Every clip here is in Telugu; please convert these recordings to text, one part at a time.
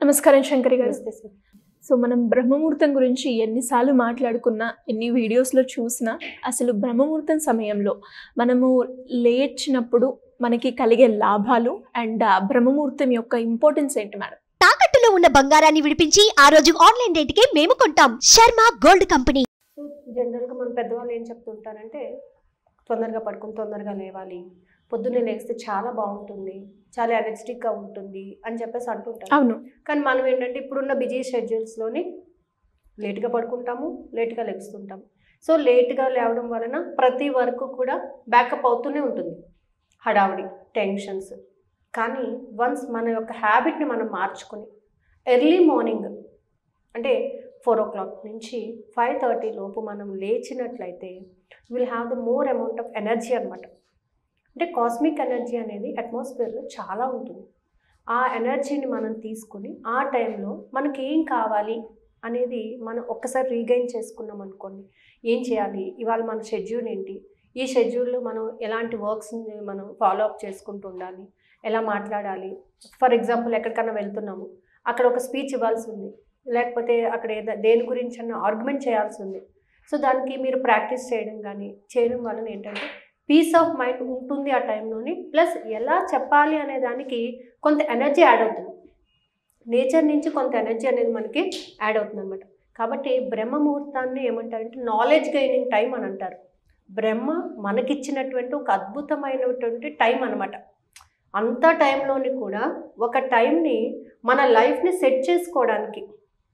నమస్కారం శంకరి గారు నమస్తే సార్ సో మనం బ్రహ్మముహూర్తం గురించి ఎన్నిసార్లు మాట్లాడుకున్నా ఎన్ని వీడియోస్లో చూసినా అసలు బ్రహ్మముహూర్తం సమయంలో మనము లేచినప్పుడు మనకి కలిగే లాభాలు అండ్ ఆ బ్రహ్మముహూర్తం యొక్క ఇంపార్టెన్స్ ఏంటి మేడం తాకట్టులో ఉన్న బంగారాన్ని విడిపించి ఆ రోజు ఆన్లైన్ రేటుకే మేము కొంటాం శర్మ గోల్డ్ కంపెనీ సో జనరల్గా మన పెద్దవాళ్ళు ఏం చెప్తుంటారంటే తొందరగా పడుకుని తొందరగా లేవాలి పొద్దున్నే లేస్తే చాలా బాగుంటుంది చాలా ఎనర్జెటిక్గా ఉంటుంది అని చెప్పేసి అంటుంటారు అవును కానీ మనం ఏంటంటే ఇప్పుడున్న బిజీ షెడ్యూల్స్లోని లేట్గా పడుకుంటాము లేట్గా లెగుస్తుంటాము సో లేట్గా లేవడం వలన ప్రతి వరకు కూడా బ్యాకప్ అవుతూనే ఉంటుంది హడావుడి టెన్షన్స్ కానీ వన్స్ మన యొక్క హ్యాబిట్ని మనం మార్చుకొని ఎర్లీ మార్నింగ్ అంటే ఫోర్ ఓ క్లాక్ నుంచి ఫైవ్ థర్టీ లోపు మనం లేచినట్లయితే will have the more amount of energy అనమాట అంటే కాస్మిక్ ఎనర్జీ అనేది అట్మాస్ఫియర్లో చాలా ఉంటుంది ఆ ఎనర్జీని మనం తీసుకుని ఆ టైంలో మనకి ఏం కావాలి అనేది మనం ఒక్కసారి రీగైన్ చేసుకున్నాం అనుకోండి ఏం చేయాలి ఇవాళ మన షెడ్యూల్ ఏంటి ఈ షెడ్యూల్లో మనం ఎలాంటి వర్క్స్ని మనం ఫాలో అప్ చేసుకుంటూ ఉండాలి ఎలా మాట్లాడాలి ఫర్ ఎగ్జాంపుల్ ఎక్కడికైనా వెళ్తున్నాము అక్కడ ఒక స్పీచ్ ఇవ్వాల్సి ఉంది లేకపోతే అక్కడ ఏదో దేని గురించి అన్న ఆర్గ్యుమెంట్ చేయాల్సి ఉంది సో దానికి మీరు ప్రాక్టీస్ చేయడం కానీ చేయడం వలన ఏంటంటే పీస్ ఆఫ్ మైండ్ ఉంటుంది ఆ టైంలోని ప్లస్ ఎలా చెప్పాలి అనే దానికి కొంత ఎనర్జీ యాడ్ అవుతుంది నేచర్ నుంచి కొంత ఎనర్జీ అనేది మనకి యాడ్ అవుతుంది అనమాట కాబట్టి బ్రహ్మ ముహూర్తాన్ని ఏమంటారంటే నాలెడ్జ్ గెయినింగ్ టైం అని అంటారు బ్రహ్మ మనకిచ్చినటువంటి ఒక అద్భుతమైనటువంటి టైం అనమాట అంత టైంలోని కూడా ఒక టైంని మన లైఫ్ని సెట్ చేసుకోవడానికి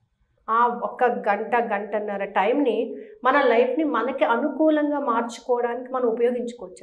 ఆ ఒక్క గంట గంటన్నర టైంని మన లైఫ్ని మనకి అనుకూలంగా మార్చుకోవడానికి మనం ఉపయోగించుకోవచ్చు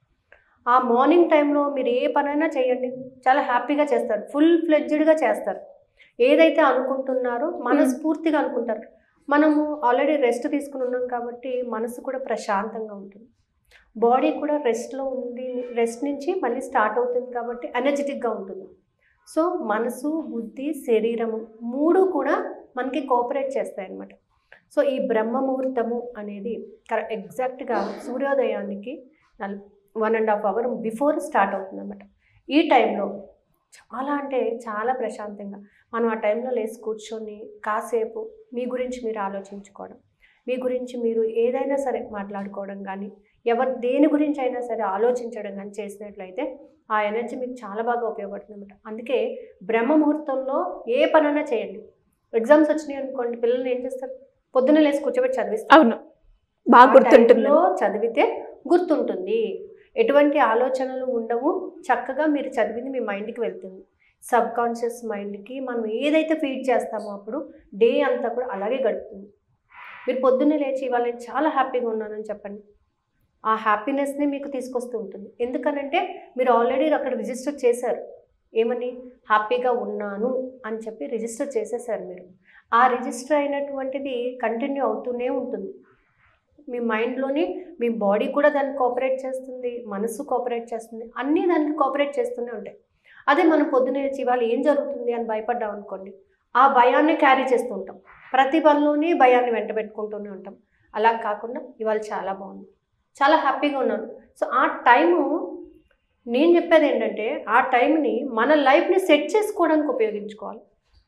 ఆ మార్నింగ్ టైంలో మీరు ఏ పనైనా చేయండి చాలా హ్యాపీగా చేస్తారు ఫుల్ ఫ్లెడ్జ్డ్గా చేస్తారు ఏదైతే అనుకుంటున్నారో మనస్ఫూర్తిగా అనుకుంటారు మనము ఆల్రెడీ రెస్ట్ తీసుకుని ఉన్నాం కాబట్టి మనసు కూడా ప్రశాంతంగా ఉంటుంది బాడీ కూడా రెస్ట్లో ఉంది రెస్ట్ నుంచి మళ్ళీ స్టార్ట్ అవుతుంది కాబట్టి ఎనర్జెటిక్గా ఉంటుంది సో మనసు బుద్ధి శరీరము మూడు కూడా మనకి కోఆపరేట్ చేస్తాయి అన్నమాట సో ఈ బ్రహ్మ ముహూర్తము అనేది కర ఎగ్జాక్ట్గా సూర్యోదయానికి one and half hour before start అవుతుంది అనమాట ఈ టైంలో చాలా అంటే చాలా ప్రశాంతంగా మనం ఆ టైంలో లేచి కూర్చొని కాసేపు మీ గురించి మీరు ఆలోచించుకోవడం మీ గురించి మీరు ఏదైనా సరే మాట్లాడుకోవడం కానీ ఎవరు దేని గురించి అయినా సరే ఆలోచించడం కానీ చేసినట్లయితే ఆ ఎనర్జీ మీకు చాలా బాగా ఉపయోగపడుతుంది అనమాట అందుకే బ్రహ్మ ముహూర్తంలో ఏ పనైనా చేయండి ఎగ్జామ్స్ వచ్చినాయి అనుకోండి పిల్లల్ని ఏం చేస్తారు పొద్దున్న లేచి కూర్చోబెట్టి చదివిస్తారు అవును బాగా ఆ గుర్తుంటుంది టైంలో చదివితే గుర్తుంటుంది ఎటువంటి ఆలోచనలు ఉండవు చక్కగా మీరు చదివింది మీ మైండ్కి వెళ్తుంది సబ్ కాన్షియస్ మైండ్కి మనం ఏదైతే ఫీడ్ చేస్తామో అప్పుడు డే అంతా కూడా అలాగే గడుపుతుంది మీరు పొద్దున్నే లేచి ఇవాళ నేను చాలా హ్యాపీగా ఉన్నానని చెప్పండి ఆ హ్యాపీనెస్ని మీకు తీసుకొస్తూ ఉంటుంది ఎందుకనంటే మీరు ఆల్రెడీ అక్కడ రిజిస్టర్ చేశారు ఏమని హ్యాపీగా ఉన్నాను అని చెప్పి రిజిస్టర్ చేసేసారు మీరు ఆ రిజిస్టర్ అయినటువంటిది కంటిన్యూ అవుతూనే ఉంటుంది మీ మైండ్లోని మీ బాడీ కూడా దానికి కోఆపరేట్ చేస్తుంది మనసు కోఆపరేట్ చేస్తుంది అన్నీ దానికి కోఆపరేట్ చేస్తూనే ఉంటాయి అదే మనం పొద్దునే లేచి ఇవాళ ఏం జరుగుతుంది అని భయపడ్డాం అనుకోండి ఆ భయాన్ని క్యారీ చేస్తూ ఉంటాం ప్రతి పనిలోనే భయాన్ని వెంట పెట్టుకుంటూనే ఉంటాం అలా కాకుండా ఇవాళ చాలా బాగుంది చాలా హ్యాపీగా ఉన్నాను సో ఆ టైము నేను చెప్పేది ఏంటంటే ఆ టైంని మన లైఫ్ని సెట్ చేసుకోవడానికి ఉపయోగించుకోవాలి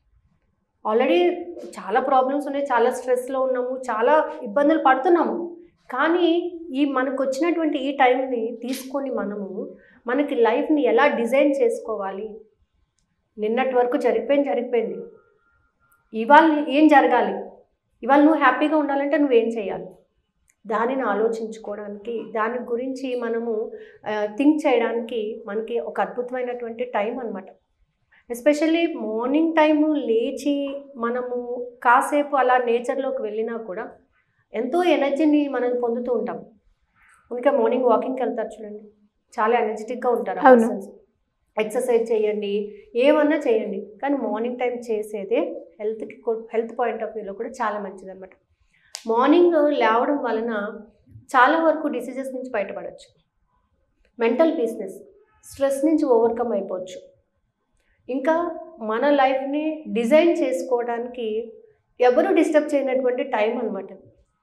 ఆల్రెడీ చాలా ప్రాబ్లమ్స్ ఉన్నాయి చాలా స్ట్రెస్లో ఉన్నాము చాలా ఇబ్బందులు పడుతున్నాము కానీ ఈ మనకు వచ్చినటువంటి ఈ టైంని తీసుకొని మనము మనకి లైఫ్ని ఎలా డిజైన్ చేసుకోవాలి నిన్నటి వరకు జరిగిపోయింది జరిగిపోయింది ఇవాళ ఏం జరగాలి ఇవాళ నువ్వు హ్యాపీగా ఉండాలంటే నువ్వేం చేయాలి దానిని ఆలోచించుకోవడానికి దాని గురించి మనము థింక్ చేయడానికి మనకి ఒక అద్భుతమైనటువంటి టైం అనమాట ఎస్పెషల్లీ మార్నింగ్ టైము లేచి మనము కాసేపు అలా నేచర్లోకి వెళ్ళినా కూడా ఎంతో ఎనర్జీని మనం పొందుతూ ఉంటాం ఇంకా మార్నింగ్ వాకింగ్కి వెళ్తారు చూడండి చాలా ఎనర్జెటిక్గా ఉంటారు ఆ అవును. పర్సన్స్ ఎక్సర్సైజ్ చేయండి ఏమన్నా చేయండి కానీ మార్నింగ్ టైం చేసేదే హెల్త్కి హెల్త్ పాయింట్ ఆఫ్ వ్యూలో కూడా చాలా మంచిది అనమాట మార్నింగ్ లేవడం వలన చాలా వరకు డిసీజెస్ నుంచి బయటపడవచ్చు మెంటల్ పీస్నెస్ స్ట్రెస్ నుంచి ఓవర్కమ్ అయిపోవచ్చు ఇంకా మన లైఫ్ని డిజైన్ చేసుకోవడానికి ఎవరు డిస్టర్బ్ చేయనటువంటి టైం అనమాట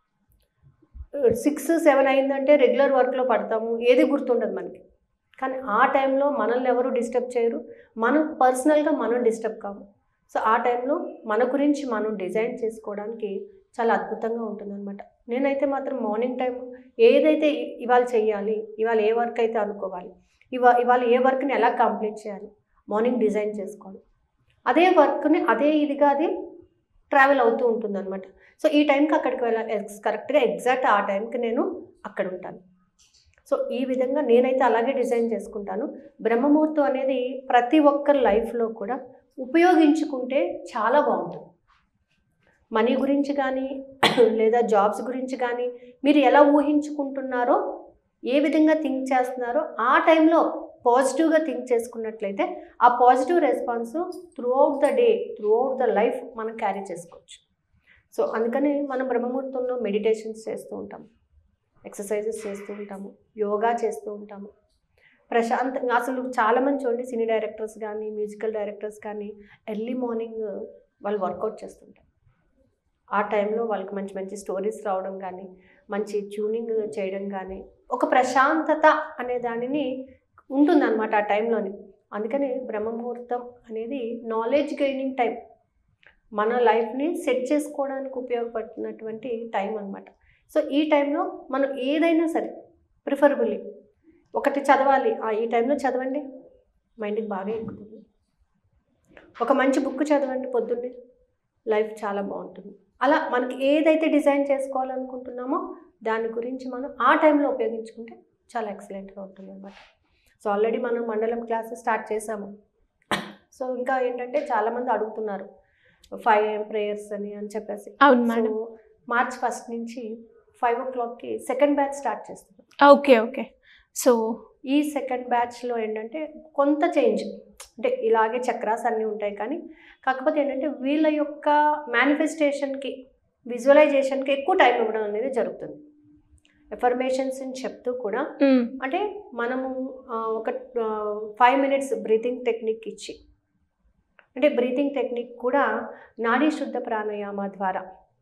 సిక్స్ సెవెన్ అయిందంటే రెగ్యులర్ వర్క్లో పడతాము ఏది గుర్తుండదు మనకి కానీ ఆ టైంలో మనల్ని ఎవరు డిస్టర్బ్ చేయరు మనం పర్సనల్గా మనం డిస్టర్బ్ కాము సో ఆ టైంలో మన గురించి మనం డిజైన్ చేసుకోవడానికి చాలా అద్భుతంగా ఉంటుందన్నమాట నేనైతే మాత్రం మార్నింగ్ టైం ఏదైతే ఇ- ఇవాళ చేయాలి ఇవాళ ఏ వర్క్ అయితే అనుకోవాలి ఇవా ఇవాళ ఏ వర్క్ని ఎలా కంప్లీట్ చేయాలి మార్నింగ్ డిజైన్ చేసుకోవాలి అదే వర్క్ని అదే ఇదిగా అది ట్రావెల్ అవుతూ ఉంటుందన్నమాట సో ఈ టైంకి అక్కడికి వెళ్ళాలి ఎక్స్ కరెక్ట్గా ఎగ్జాక్ట్ ఆ టైంకి నేను అక్కడ ఉంటాను సో ఈ విధంగా నేనైతే అలాగే డిజైన్ చేసుకుంటాను బ్రహ్మముహూర్తం అనేది ప్రతి ఒక్కరి లైఫ్లో కూడా ఉపయోగించుకుంటే చాలా బాగుంటుంది మనీ గురించి కానీ లేదా జాబ్స్ గురించి కానీ మీరు ఎలా ఊహించుకుంటున్నారో ఏ విధంగా థింక్ చేస్తున్నారో ఆ టైంలో పాజిటివ్గా థింక్ చేసుకున్నట్లయితే ఆ positive response throughout the day throughout the life మనం క్యారీ చేసుకోవచ్చు సో అందుకని మనం బ్రహ్మముహూర్తంలో మెడిటేషన్స్ చేస్తూ ఉంటాం ఎక్సర్సైజెస్ చేస్తూ ఉంటాము యోగా చేస్తూ ఉంటాము ప్రశాంతంగా అసలు చాలామంది చూడండి సినీ డైరెక్టర్స్ కానీ మ్యూజికల్ డైరెక్టర్స్ కానీ ఎర్లీ మార్నింగ్ వాళ్ళు వర్కౌట్ చేస్తుంటారు ఆ టైంలో వాళ్ళకి మంచి మంచి స్టోరీస్ రావడం కానీ మంచి ట్యూనింగ్ చేయడం కానీ ఒక ప్రశాంతత అనే దానిని ఉంటుందన్నమాట ఆ టైంలోని అందుకని బ్రహ్మముహూర్తం అనేది నాలెడ్జ్ గెయినింగ్ టైం మన లైఫ్ని సెట్ చేసుకోవడానికి ఉపయోగపడుతున్నటువంటి టైం అన్నమాట సో ఈ టైంలో మనం ఏదైనా సరే ప్రిఫరబుల్లీ ఒకటి చదవాలి ఆ ఈ టైంలో చదవండి మైండ్కి బాగా ఎక్కుతుంది ఒక మంచి బుక్ చదవండి పొద్దున్నే లైఫ్ చాలా బాగుంటుంది అలా మనకి ఏదైతే డిజైన్ చేసుకోవాలనుకుంటున్నామో దాని గురించి మనం ఆ టైంలో ఉపయోగించుకుంటే చాలా ఎక్సలెంట్గా ఉంటుంది అనమాట సో ఆల్రెడీ మనం మండలం క్లాస్ స్టార్ట్ చేసాము సో ఇంకా ఏంటంటే చాలామంది అడుగుతున్నారు ఫైవ్ ఏఎం ప్రేయర్స్ అని అని చెప్పేసి అవును మేడం సో మార్చ్ ఫస్ట్ నుంచి ఫైవ్ ఓ క్లాక్కి సెకండ్ బ్యాచ్ స్టార్ట్ చేస్తున్నాం ఓకే ఓకే సో ఈ సెకండ్ బ్యాచ్లో ఏంటంటే కొంత చేంజ్ అంటే ఇలాగే చక్రాస్ అన్నీ ఉంటాయి కానీ కాకపోతే ఏంటంటే వీళ్ళ యొక్క మేనిఫెస్టేషన్కి విజువలైజేషన్కి ఎక్కువ టైం ఇవ్వడం అనేది జరుగుతుంది ఎఫర్మేషన్స్ని చెప్తూ కూడా మ్, అంటే మనము ఆ, ఒక ఫైవ్ మినిట్స్ బ్రీతింగ్ టెక్నిక్ ఇచ్చి అంటే బ్రీతింగ్ టెక్నిక్ కూడా నాడీ శుద్ధ ప్రాణాయామ ద్వారా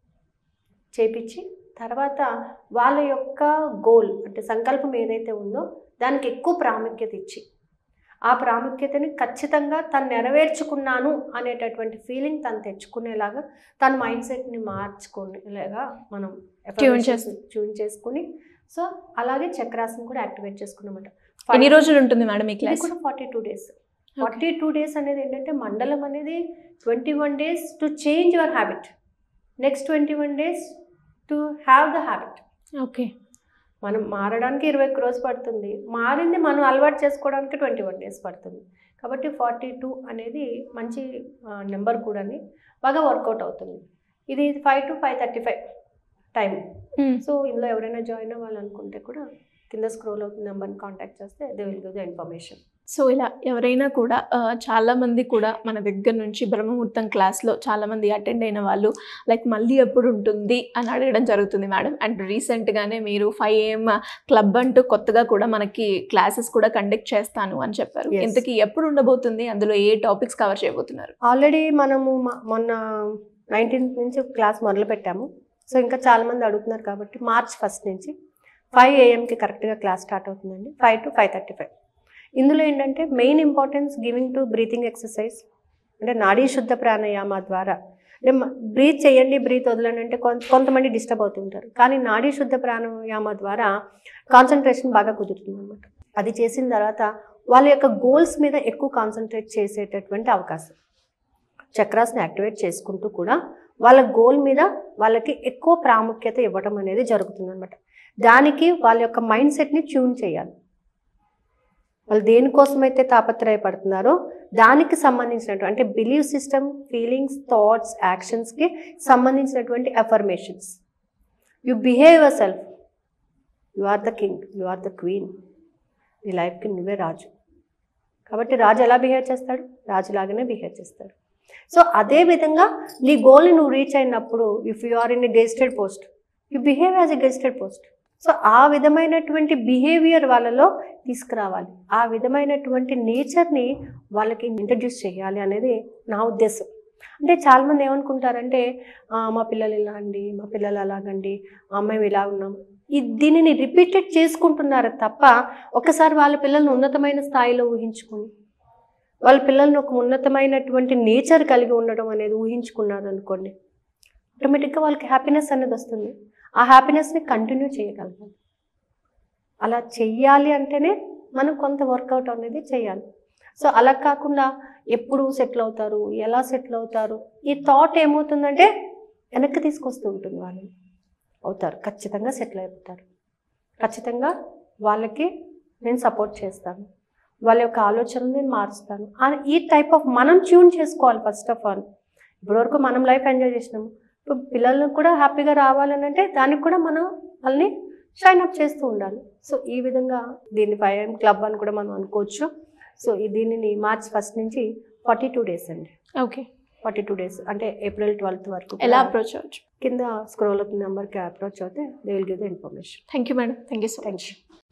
చేపించి తర్వాత వాళ్ళ యొక్క గోల్ అంటే సంకల్పం ఏదైతే ఉందో దానికి ఎక్కువ ప్రాముఖ్యత ఇచ్చి ఆ ప్రాముఖ్యతని ఖచ్చితంగా తను నెరవేర్చుకున్నాను అనేటటువంటి ఫీలింగ్ తను తెచ్చుకునేలాగా తన మైండ్ సెట్ని మార్చుకునేలాగా మనం Tune చేసు- ట్యూన్ చేసుకుని సో అలాగే చక్రాస్ని కూడా యాక్టివేట్ చేసుకున్నమాట ఎన్ని రోజులు ఉంటుంది మేడం ఈ ఇది క్లాస్ కూడా forty two days forty two days అనేది ఏంటంటే మండలం అనేది twenty one days to change your habit next twenty one days to have the habit okay మనం మారడానికి ఇరవై ఒక్క రోజు పడుతుంది మారింది మనం అలవాటు చేసుకోవడానికి ట్వంటీ వన్ డేస్ పడుతుంది కాబట్టి ఫార్టీ టూ అనేది మంచి నెంబర్ కూడా బాగా వర్కౌట్ అవుతుంది ఇది five to five thirty five time hmm, so ఇందులో ఎవరైనా జాయిన్ అవ్వాలి అనుకుంటే కూడా కింద స్క్రోల్ అవుతున్న నెంబర్ని కాంటాక్ట్ చేస్తే they will give the information so ఇలా ఎవరైనా కూడా ఆ, చాలా మంది కూడా మన దగ్గర నుంచి బ్రహ్మముహూర్తం క్లాస్లో చాలా మంది అటెండ్ అయిన వాళ్ళు లైక్ మళ్ళీ ఎప్పుడు ఉంటుంది అని అడగడం జరుగుతుంది మేడం అండ్ రీసెంట్గానే మీరు ఫైవ్ ఏఎం క్లబ్ అంటూ కొత్తగా కూడా మనకి క్లాసెస్ కూడా కండక్ట్ చేస్తాను అని చెప్పారు Yes. ఇంతకీ ఎప్పుడు ఉండబోతుంది అందులో ఏ టాపిక్స్ కవర్ చేయబోతున్నారు ఆల్రెడీ మనము మ- మొన్న నైన్టీన్త్ నుంచి క్లాస్ మొదలు పెట్టాము సో ఇంకా చాలామంది అడుగుతున్నారు కాబట్టి మార్చ్ ఫస్ట్ నుంచి ఫైవ్ ఏఎంకి కరెక్ట్గా క్లాస్ స్టార్ట్ అవుతుందండి five to five thirty five ఇందులో ఏంటంటే main importance giving to breathing exercise అంటే నాడీ శుద్ధ ప్రాణాయామ ద్వారా అంటే బ్రీత్ చేయండి బ్రీత్ వదలండి అంటే కొంత కొంతమంది డిస్టర్బ్ అవుతుంటారు కానీ నాడీ శుద్ధ ప్రాణాయామ ద్వారా కాన్సన్ట్రేషన్ బాగా కుదురుతుంది అనమాట అది చేసిన తర్వాత వాళ్ళ యొక్క గోల్స్ మీద ఎక్కువ కాన్సన్ట్రేట్ చేసేటటువంటి అవకాశం చక్రాస్ని యాక్టివేట్ చేసుకుంటూ కూడా వాళ్ళ గోల్ మీద వాళ్ళకి ఎక్కువ ప్రాముఖ్యత ఇవ్వడం అనేది జరుగుతుంది అనమాట దానికి వాళ్ళ యొక్క మైండ్ సెట్ని ట్యూన్ చేయాలి వాళ్ళు దేనికోసమైతే తాపత్రయపడుతున్నారో దానికి సంబంధించినటువంటి అంటే బిలీవ్ సిస్టమ్ ఫీలింగ్స్ థాట్స్ యాక్షన్స్కి సంబంధించినటువంటి affirmations you behave yourself you are the king you are the queen నీ లైఫ్కి నువ్వే రాజు కాబట్టి రాజు ఎలా బిహేవ్ చేస్తాడు రాజులాగానే బిహేవ్ చేస్తాడు సో అదే విధంగా నీ గోల్ని నువ్వు రీచ్ అయినప్పుడు if you are in a gazetted post you behave as a gazetted post so ఆ విధమైనటువంటి బిహేవియర్ వాళ్ళలో తీసుకురావాలి ఆ విధమైనటువంటి నేచర్ని వాళ్ళకి ఇంట్రడ్యూస్ చేయాలి అనేది నా ఉద్దేశం అంటే చాలామంది ఏమనుకుంటారంటే "ఆ, మా పిల్లలు ఇలా అండి మా పిల్లలు అలాగండి ఆ, మేము ఇలా ఉన్నాం ఈ దీనిని రిపీటెడ్ చేసుకుంటున్నారు తప్ప ఒకసారి వాళ్ళ పిల్లల్ని ఉన్నతమైన స్థాయిలో ఊహించుకొని వాళ్ళ పిల్లల్ని ఒక ఉన్నతమైనటువంటి నేచర్ కలిగి ఉండడం అనేది ఊహించుకున్నారు అనుకోండి ఆటోమేటిక్గా వాళ్ళకి హ్యాపీనెస్ అనేది వస్తుంది ఆ హ్యాపీనెస్ని కంటిన్యూ చేయగలగాలి అలా చెయ్యాలి అంటేనే మనం కొంత వర్కౌట్ అనేది చేయాలి సో అలా కాకుండా ఎప్పుడు సెటిల్ అవుతారు ఎలా సెటిల్ అవుతారు ఈ థాట్ ఏమవుతుందంటే వెనక్కి తీసుకొస్తూ ఉంటుంది వాళ్ళని అవుతారు ఖచ్చితంగా సెటిల్ అయిపోతారు ఖచ్చితంగా వాళ్ళకి నేను సపోర్ట్ చేస్తాను వాళ్ళ యొక్క ఆలోచనలు నేను మారుస్తాను అని ఈ టైప్ ఆఫ్ మనం ట్యూన్ చేసుకోవాలి ఫస్ట్ ఆఫ్ ఆల్ ఇప్పటివరకు మనం లైఫ్ ఎంజాయ్ చేసినాము ఇప్పుడు పిల్లలకు కూడా హ్యాపీగా రావాలని అంటే దానికి కూడా మనం వాళ్ళని షైన్ అప్ చేస్తూ ఉండాలి సో ఈ విధంగా దీన్ని ఫైవ్ ఎం క్లబ్ అని కూడా మనం అనుకోవచ్చు సో ఈ దీనిని మార్చ్ ఫస్ట్ నుంచి ఫార్టీ టూ డేస్ అండి ఓకే ఫార్టీ టూ డేస్ అంటే ఏప్రిల్ ట్వెల్త్ వరకు ఎలా కూడా అప్రోచ్ అవ్వచ్చు కింద స్క్రోల్ అవుతున్న నెంబర్కి అప్రోచ్ అవుతే they will give the information thank you madam thank you so thank much you